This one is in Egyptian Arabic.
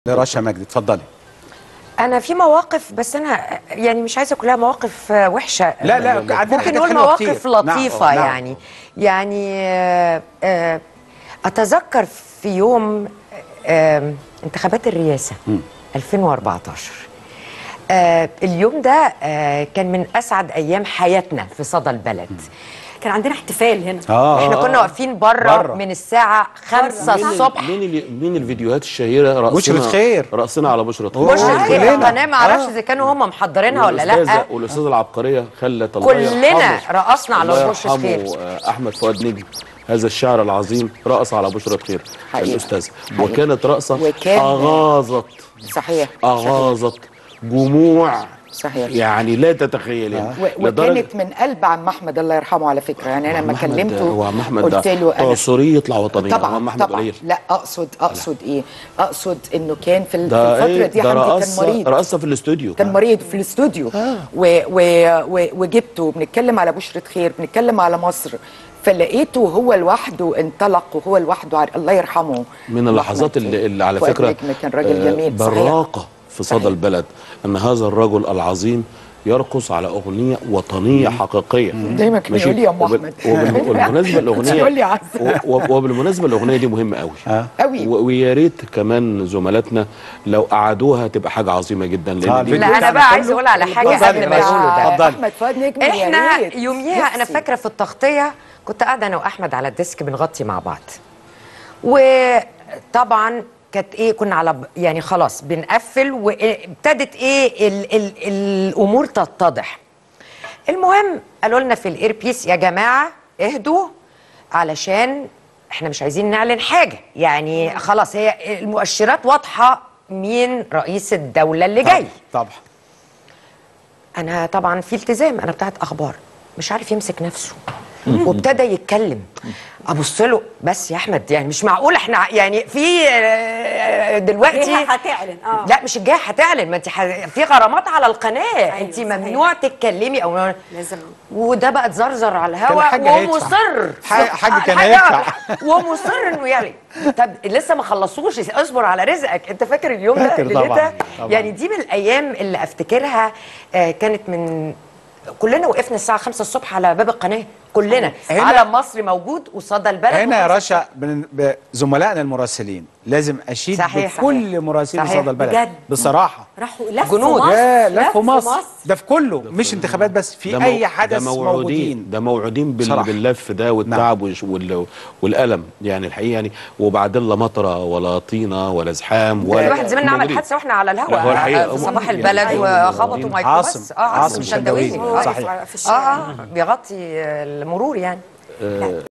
رشا مجدي اتفضلي انا في مواقف بس انا يعني مش عايزه كلها مواقف آه، وحشه لا لا عندنا ممكن حاجات نقول حلوة مواقف كتير. لطيفه نعم، يعني يعني آه، آه، اتذكر في يوم آه، انتخابات الرئاسه 2014 آه، اليوم ده آه، كان من اسعد ايام حياتنا في صدى البلد كان عندنا احتفال هنا اه احنا كنا واقفين بره برا. من الساعه 5 مين ال- الصبح مين ال- مين الفيديوهات الشهيره رأسنا بشرة خير. رأسنا على بشرة خير بوش أوه، الخير كلنا. القناه ما اعرفش آه. اذا كانوا هم محضرينها ولا لا والأستاذة- والاستاذه العبقريه خلت الله كلنا يرحمه. رقصنا على الله بشرة يرحمه، خير. آه، احمد فؤاد نجم هذا الشاعر العظيم رقص على بشرة خير حقيقة. الاستاذ حقيقة. وكانت رقصه وكان- اغاظت صحيح اغاظت جموع صحيح. يعني لا تتخيلين و- وكانت من قلب عم احمد الله يرحمه على فكره يعني انا لما كلمته هو عم احمد قلت ده له بتوع انا سوري يطلع وطني طبعا عم احمد طبعا قليل لا اقصد اقصد ايه اقصد انه كان في, ال- في ده الفتره ايه دي ده حمدي كان رقص مريض رقصه في الاستوديو كان مريض في الاستوديو و و و وجبته بنتكلم على بشرة خير بنتكلم على مصر فلقيته هو لوحده انطلق وهو لوحده عار- الله يرحمه من اللحظات اللي, اللي على فؤاد فكره نجم كان راجل آه، جميل صحيح براقه في صدى صحيح. البلد ان هذا الرجل العظيم يرقص على اغنيه وطنيه حقيقيه دايما كان ماشي؟ يقول لي يا ام وبال- احمد وبال- وبالمناسبه الاغنيه يقول لي عسل. و- و- وبالمناسبه الاغنيه دي مهمه قوي آه. قوي و- ويا ريت كمان زملاتنا لو قعدوها تبقى حاجه عظيمه جدا آه، لان دي الفيديو لا انا بتاعنا بقى عايز كله. اقول على حاجه اتفضلي قبل ما يا باشا. يقولوا ده اتفضلي. احمد فؤاد نجم يا احنا ريت. يوميها انا نفسي. فاكره في التغطيه كنت قاعده انا واحمد على الديسك بنغطي مع بعض وطبعا كانت ايه كنا على ب- يعني خلاص بنقفل وابتدت ايه ال ال الامور تتضح المهم قالوا لنا في الاير بيس يا جماعه اهدوا علشان احنا مش عايزين نعلن حاجه يعني خلاص هي المؤشرات واضحه مين رئيس الدوله اللي جاي طبعا انا طبعا في التزام انا بتاعت اخبار مش عارف يمسك نفسه وابتدى يتكلم ابص له بس يا احمد يعني مش معقول احنا ع- يعني في آه، دلوقتي جهة هتعلن، آه. لا مش الجهه هتعلن ما انت ح- في غرامات على القناه انت صحيح. ممنوع تتكلمي او لازم وده بقى اتزرزر على كان الهواء حاجة هيدفع. ومصر ح- حاجة كان حاجة- هيدفع. ومصر انه يعني طب لسه ما خلصوش اصبر على رزقك انت فاكر اليوم ده فاكر طبعاً، ليلتها؟ طبعاً. يعني دي من الايام اللي افتكرها آه، كانت من كلنا وقفنا الساعه 5 الصبح على باب القناه كلنا هنا- علم مصر موجود وصدى البلد هنا يا وخمسة رشا بن- ب- زملائنا المراسلين لازم اشيد صحيح. بكل مراسلين صحيح. صدى البلد بجد. بصراحه راحوا لفوا جنود. مصر يا لفوا مصر مصر ده في كله مش انتخابات بس في ده مو- اي حدث ده موعودين موجودين ده موعودين بال... بصراحة. باللف ده والتعب والش- وال... والالم يعني الحقيقه يعني وبعدين لا مطره ولا طينه ولا زحام في ولا واحد زميلنا عمل موجودين. حادثه واحنا على لا، هو الهواء الحقيقة في صباح هم- البلد يعني وخبطوا موجودين. ميكروباص عاصم- اه عاصم عاصم شندويني شندويني. آه. صحيح. في اه الشارع اه بيغطي المرور يعني آه،